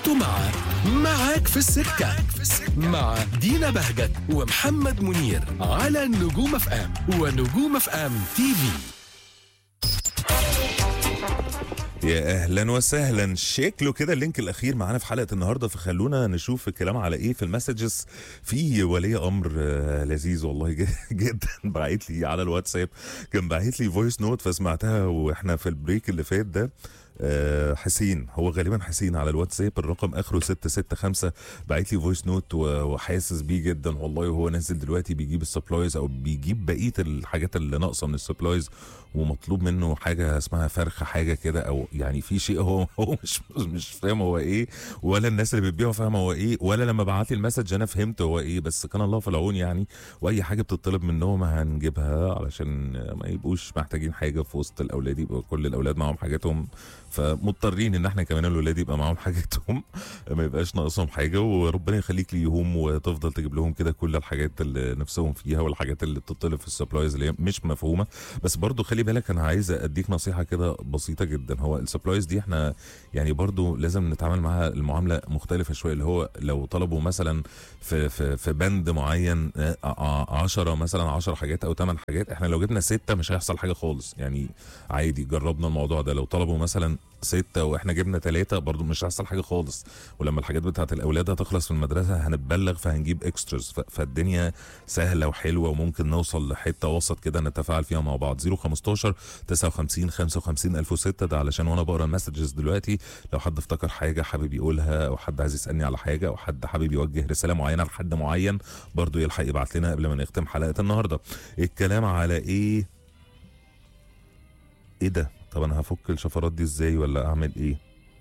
انتوا مع معاك في السكة مع دينا بهجت ومحمد منير على نجوم اف ام ونجوم اف ام تي في يا اهلا وسهلا شكله كده اللينك الاخير معانا في حلقه النهارده فخلونا نشوف الكلام على ايه في المسجز في ولي امر آه، لذيذ والله ج- جدا بعت لي على الواتساب كان باعت لي فويس نوت فسمعتها واحنا في البريك اللي فات ده آه، حسين هو غالبا حسين على الواتساب الرقم اخره 665 باعت لي فويس نوت و- وحاسس بيه جدا والله وهو نازل دلوقتي بيجيب السبلايز او بيجيب بقيه الحاجات اللي ناقصه من السبلايز ومطلوب منه حاجه اسمها فرخه حاجه كده او يعني في شيء هو هو مش مش فاهم هو ايه ولا الناس اللي بتبيعه فاهمه هو ايه ولا لما بعت لي المسج انا فهمت هو ايه بس كان الله في العون يعني واي حاجه بتطلب منهم هنجيبها علشان ما يبقوش محتاجين حاجه في وسط الاولاد يبقى كل الاولاد معاهم حاجاتهم فمضطرين ان احنا كمان الولاد يبقى معاهم حاجاتهم ما يبقاش ناقصهم حاجه وربنا يخليك ليهم وتفضل تجيب لهم كده كل الحاجات اللي نفسهم فيها والحاجات اللي بتطلب في السبلايز اللي هي مش مفهومه بس برضو خلي بالك انا عايز اديك نصيحه كده بسيطه جدا هو السبلايز دي احنا يعني برضو لازم نتعامل معاها المعامله مختلفه شويه اللي هو لو طلبوا مثلا في في في بند معين 10 مثلا 10 حاجات او 8 حاجات احنا لو جبنا ستة مش هيحصل حاجه خالص يعني عادي جربنا الموضوع ده لو طلبوا مثلا ستة واحنا جبنا ثلاثة برضو مش هيحصل حاجة خالص ولما الحاجات بتاعت الأولاد هتخلص في المدرسة هنتبلغ فهنجيب اكسترز فالدنيا سهلة وحلوة وممكن نوصل لحتة وسط كده نتفاعل فيها مع بعض 015 59 55 1006 ده علشان وانا بقرا المسجز دلوقتي لو حد افتكر حاجة حابب يقولها او حد عايز يسألني على حاجة او حد حابب يوجه رسالة معينة لحد معين برضو يلحق يبعت لنا قبل ما نختم حلقة النهاردة الكلام على ايه ايه ده طب انا هفك الشفرات دي ازاي ولا اعمل ايه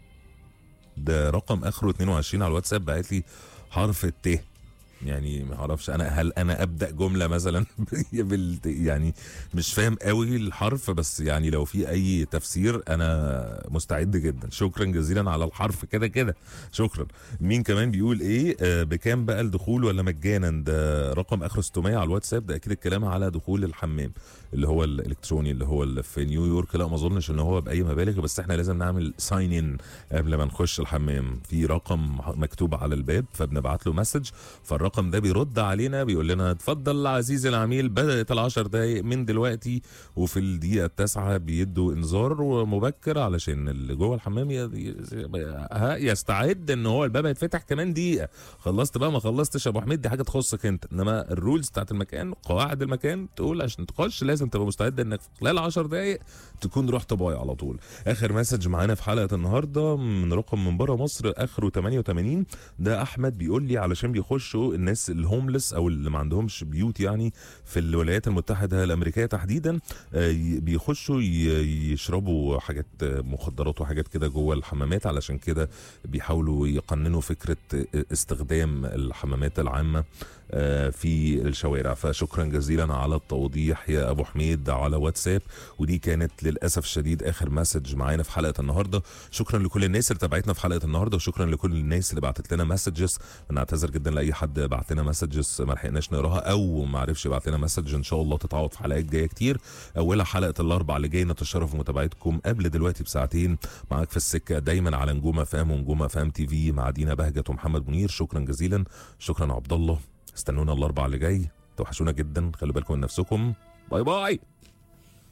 ده رقم اخره 22 على الواتساب بعت لي حرف الت يعني ما اعرفش انا هل انا ابدا جمله مثلا بال يعني مش فاهم قوي الحرف بس يعني لو في اي تفسير انا مستعد جدا شكرا جزيلا على الحرف كده كده شكرا مين كمان بيقول ايه آه بكام بقى الدخول ولا مجانا ده رقم اخره 600 على الواتساب ده اكيد الكلام على دخول الحمام اللي هو الالكتروني اللي هو اللي في نيويورك لا ما اظنش ان هو باي مبالغ بس احنا لازم نعمل ساين ان قبل ما نخش الحمام في رقم مكتوب على الباب فبنبعت له مسج فالرقم ده بيرد علينا بيقول لنا اتفضل عزيزي العميل بدات العشر دقايق من دلوقتي وفي الدقيقه التاسعه بيدوا انذار مبكر علشان اللي جوه الحمام ي- ي- ها- يستعد ان هو الباب هيتفتح كمان دقيقه خلصت بقى ما خلصتش يا ابو حميد دي حاجه تخصك انت انما الرولز بتاعت المكان قواعد المكان تقول عشان تخش لازم تبقى مستعد انك في خلال 10 دقائق تكون رحت باي على طول اخر مسج معانا في حلقه النهارده من رقم من بره مصر اخره 88 ده احمد بيقول لي علشان بيخشوا الناس الهوملس او اللي ما عندهمش بيوت يعني في الولايات المتحده الامريكيه تحديدا آه، ي- بيخشوا ي- يشربوا حاجات آه، مخدرات وحاجات كده جوه الحمامات علشان كده بيحاولوا يقننوا فكره آه، استخدام الحمامات العامه آه، في الشوارع فشكرا جزيلا على التوضيح يا ابو حميد على واتساب ودي كانت للاسف الشديد اخر مسج معانا في حلقه النهارده شكرا لكل الناس اللي تابعتنا في حلقه النهارده وشكرا لكل الناس اللي بعتت لنا مسجز نعتذر جدا لاي حد بعت لنا مسجز ما لحقناش نقراها او ما عرفش يبعت لنا مسج ان شاء الله تتعوض في حلقات جايه كتير اولها حلقه الاربع اللي جاي نتشرف بمتابعتكم قبل دلوقتي بساعتين معاك في السكه دايما على نجوم فام ونجوم فام تي في مع دينا بهجت ومحمد منير شكرا جزيلا شكرا عبد الله استنونا الاربع اللي جاي توحشونا جدا خلوا بالكم من نفسكم باي باي